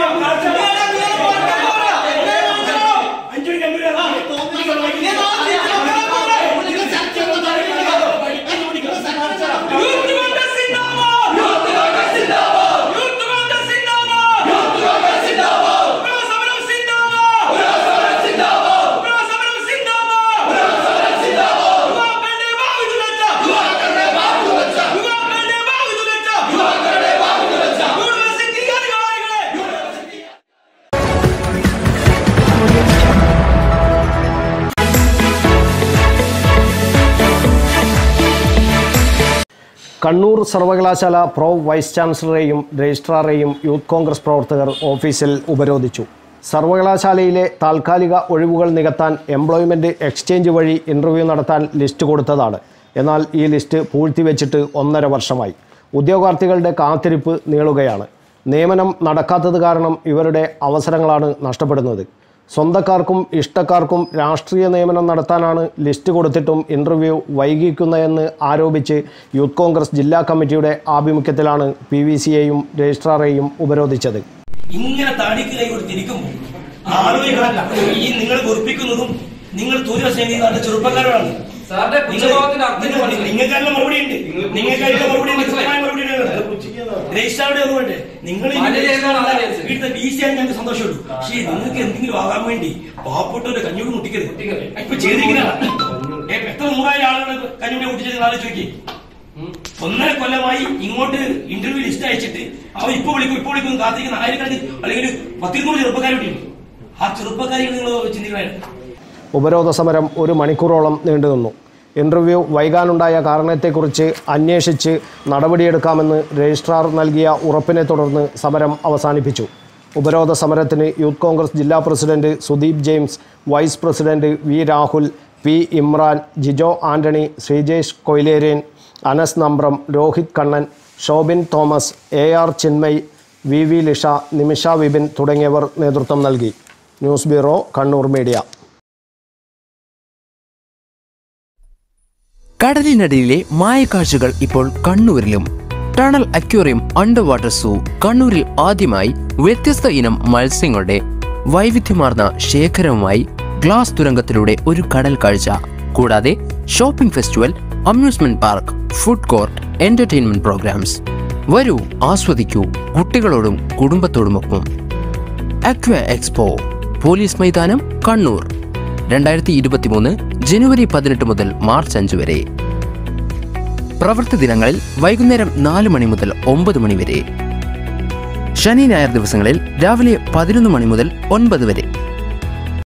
Youth Congress സിന്ദാബാദ് youth Congress സിന്ദാബാദ് youth Congress സിന്ദാബാദ് യൂത്ത് കോൺഗ്രസ് സിന്ദാബാദ് സമരം സിന്ദാബാദ് സമരം സിന്ദാബാദ് സമരം സിന്ദാബാദ് സമരം സിന്ദാബാദ് യുവാക്കളുടെ ഭാവി തുലച്ച യുവാക്കളുടെ ഭാവി തുലച്ച യുവാക്കളുടെ ഭാവി തുലച്ച യുവാക്കളുടെ ഭാവി തുലച്ച യൂണിവേഴ്സിറ്റി അധികാരികളെ യൂണിവേഴ്സിറ്റി കണ്ണൂർ സർവകലാശാല പ്രോ വൈസ് ചാൻസലറെയും രജിസ്ട്രാറെയും യൂത്ത് കോൺഗ്രസ് പ്രവർത്തകർ ഓഫീസിൽ ഉപരോധിച്ചു സർവകലാശാലയിലെ താൽക്കാലിക ഒഴിവുകൾ നികത്താൻ എംപ്ലോയ്മെൻറ്റ് എക്സ്ചേഞ്ച് വഴി ഇൻ്റർവ്യൂ നടത്താൻ ലിസ്റ്റ് കൊടുത്തതാണ് എന്നാൽ ഈ ലിസ്റ്റ് പൂഴ്ത്തിവെച്ചിട്ട് ഒന്നര വർഷമായി ഉദ്യോഗാർത്ഥികളുടെ കാത്തിരിപ്പ് നീളുകയാണ് നിയമനം നടക്കാത്തത് കാരണം ഇവരുടെ അവസരങ്ങളാണ് നഷ്ടപ്പെടുന്നത് സ്വന്തക്കാർക്കും ഇഷ്ടക്കാർക്കും രാഷ്ട്രീയ നിയമനം നടത്താനാണ് ലിസ്റ്റ് കൊടുത്തിട്ടും ഇൻ്റർവ്യൂ വൈകിക്കുന്നതെന്ന് ആരോപിച്ച് യൂത്ത് കോൺഗ്രസ് ജില്ലാ കമ്മിറ്റിയുടെ ആഭിമുഖ്യത്തിലാണ് പി വി സിയെയും രജിസ്ട്രാറെയും ഉപരോധിച്ചത് ഇങ്ങനെ താടിക്ക് കൈ കൊടുത്തിരിക്കുമ്പോൾ ആളുകൾ ഈ നിങ്ങൾ വെറുപ്പിക്കുന്നതും നിങ്ങൾ ദൂരവശം നല്ല ചെറുപ്പക്കാരോടാണ് സാറിന്റെ കുറ്റബോധത്തിന് അർത്ഥം നിങ്ങൾ- മനസ്സിലായി. നിങ്ങൾക്കുള്ള മറുപടി ഉണ്ട് നിങ്ങൾക്ക് മറുപടി ഉണ്ട് കൃത്യമായ മറുപടി ഉണ്ട് രജിസ്ട്രാറുടെ ഒന്നുമുണ്ട് നിങ്ങൾ ഈ വളരെ ഏതാണ് ആളെ വിളിച്ചത്? വീട്ടിലെ ബി സി ആണ് ഞങ്ങൾക്ക് സന്തോഷമുള്ളൂ പക്ഷേ നിങ്ങൾക്ക് എന്തെങ്കിലും ആകാൻ വേണ്ടി പാവപ്പെട്ടവരുടെ കഞ്ഞൂട് മുട്ടിക്കരുത് മുട്ടിക്കരുത്. ഇപ്പൊ ചെയ്തിരിക്കുന്നതാണ് ഏ, എത്ര നൂറായിരം ആളുകൾ കഞ്ഞൂടെ മുട്ടിച്ചത് ആലോചിച്ച് നോക്കി ഒന്നര കൊല്ലമായി ഇങ്ങോട്ട് ഇന്റർവ്യൂ ലിസ്റ്റ് അയച്ചിട്ട് അവർ ഇപ്പൊ വിളിക്കും ഇപ്പൊ വിളിക്കും കാത്തിരിക്കുന്ന ആയിരക്കണക്കിന് അല്ലെങ്കിൽ ഒരു പത്തിരുന്നൂറ് ചെറുപ്പക്കാരുണ്ട് ആ ചെറുപ്പക്കാരികൾ നിങ്ങൾ ചിന്തിക്കണേ ഉപരോധ സമരം ഒരു മണിക്കൂറോളം നീണ്ടുനിന്നു ഇൻ്റർവ്യൂ വൈകാനുണ്ടായ കാരണത്തെക്കുറിച്ച് അന്വേഷിച്ച് നടപടിയെടുക്കാമെന്ന് രജിസ്ട്രാർ നൽകിയ ഉറപ്പിനെ തുടർന്ന് സമരം അവസാനിപ്പിച്ചു ഉപരോധ സമരത്തിന് യൂത്ത് കോൺഗ്രസ് ജില്ലാ president Sudeep James vice president V Rahul P Imran Jijo Antony Sreejesh Koyilerian Anas Nambram Rohit Kannan Shobin Thomas A R Chinmay V V Lisha Nimisha Vipin തുടങ്ങിയവർ നേതൃത്വം നൽകി ന്യൂസ് ബ്യൂറോ കണ്ണൂർ മീഡിയ കടലിനടിയിലെ മായക്കാഴ്ചകൾ ഇപ്പോൾ കണ്ണൂരിലും tunnel aquarium under water zoo കണ്ണൂരിൽ ആദ്യമായി വ്യത്യസ്ത ഇനം മത്സ്യങ്ങളുടെ വൈവിധ്യമാർന്ന ശേഖരവുമായി ഗ്ലാസ് തുരങ്കത്തിലൂടെ ഒരു കടൽ കാഴ്ച കൂടാതെ shopping festival amusement park food court entertainment programs വരൂ ആസ്വദിക്കൂ കുട്ടികളോടും കുടുംബത്തോടുമൊപ്പം അക്വ എക്സ്പോ പോലീസ് മൈതാനം കണ്ണൂർ രണ്ടായിരത്തി ഇരുപത്തിമൂന്ന് ജനുവരി പതിനെട്ട് മുതൽ മാർച്ച് അഞ്ച് വരെ പ്രവൃത്തി ദിനങ്ങളിൽ വൈകുന്നേരം നാല് മണി മുതൽ ഒമ്പത് മണി വരെ ശനി ഞായർ ദിവസങ്ങളിൽ രാവിലെ പതിനൊന്ന് മണി മുതൽ ഒൻപത് വരെ